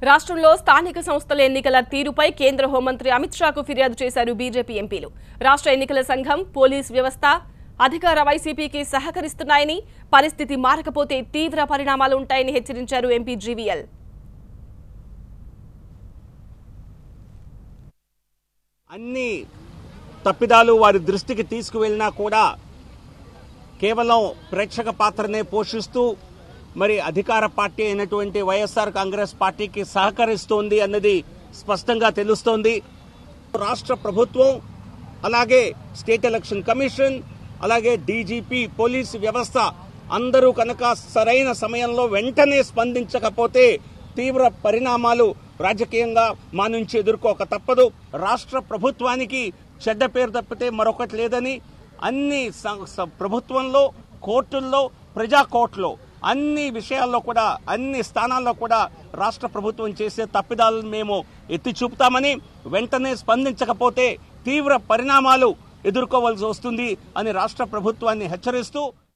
రాష్ట్రంలో స్థానిక సంస్థల ఎన్నికల తీరుపై కేంద్ర హోంమంత్రి అమిత్ షాకు ఫిర్యాదు చేశారు బీజేపీ ఎంపీలు రాష్ట్ర ఎన్నికల సంఘం పోలీస్ వ్యవస్థ అధికార వైసీపీకి సహకరిస్తున్నాయని పరిస్థితి మారకపోతే తీవ్ర పరిణామాలు ఉంటాయని హెచ్చరించారు ఎంపీ జీవీఎల్ అన్ని తప్పిదాలు వారి దృష్టికి తీసుకువెళ్ళినా కూడా కేవలం ప్రేక్షక పాత్రనే పోషిస్తూ మరి అధికార పార్టీ అయినటువంటి వైఎస్ఆర్ కాంగ్రెస్ పార్టీకి సహకరిస్తోంది అన్నది స్పష్టంగా తెలుస్తోంది రాష్ట్ర ప్రభుత్వం అలాగే స్టేట్ ఎలక్షన్ కమిషన్ అలాగే డీజీపీ పోలీసు వ్యవస్థ అందరూ కనుక సరైన సమయంలో వెంటనే స్పందించకపోతే తీవ్ర పరిణామాలు రాజకీయంగా మా నుంచి ఎదుర్కోక తప్పదు రాష్ట్ర ప్రభుత్వానికి చెడ్డ పేరు తప్పితే మరొకటి లేదని అన్ని స- స- ప్రభుత్వంలో కోర్టుల్లో ప్రజా కోర్టులో అన్ని విషయాల్లో కూడా అన్ని స్థానాల్లో కూడా రాష్ట్ర ప్రభుత్వం చేసే తప్పిదాలను మేము ఎత్తి చూపుతామని వెంటనే స్పందించకపోతే తీవ్ర పరిణామాలు ఎదుర్కోవాల్సి వస్తుంది అని రాష్ట్ర ప్రభుత్వాన్ని హెచ్చరిస్తూ